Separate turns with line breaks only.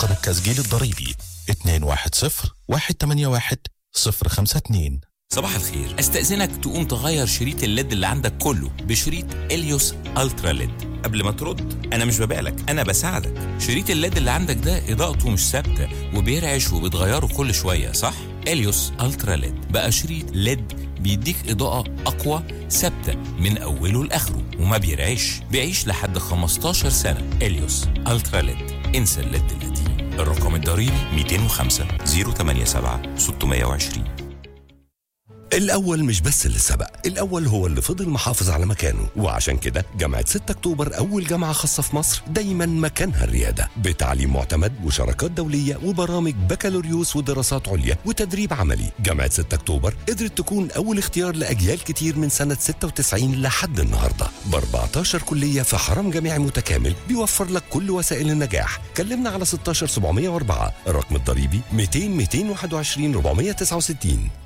رقم التسجيل الضريبي 210-181-052
صباح الخير استأذنك تقوم تغير شريط الليد اللي عندك كله بشريط اليوس الترا ليد قبل ما ترد انا مش ببالك انا بساعدك شريط الليد اللي عندك ده اضاءته مش ثابته وبيرعش وبتغيره كل شويه صح اليوس الترا ليد بقى شريط ليد بيديك اضاءه اقوى ثابته من اوله لاخره وما بيرعش بيعيش لحد 15 سنه اليوس الترا ليد انسى الليد القديم الرقم الضريبي 205 087 620
الأول مش بس اللي سبق الأول هو اللي فضل محافظ على مكانه وعشان كده جامعة 6 أكتوبر أول جامعة خاصة في مصر دايما مكانها الريادة بتعليم معتمد وشراكات دولية وبرامج بكالوريوس ودراسات عليا وتدريب عملي جامعة 6 أكتوبر قدرت تكون أول اختيار لأجيال كتير من سنة 96 لحد النهاردة ب 14 كلية في حرم جامعي متكامل بيوفر لك كل وسائل النجاح كلمنا على 16704 الرقم الضريبي 200 221 469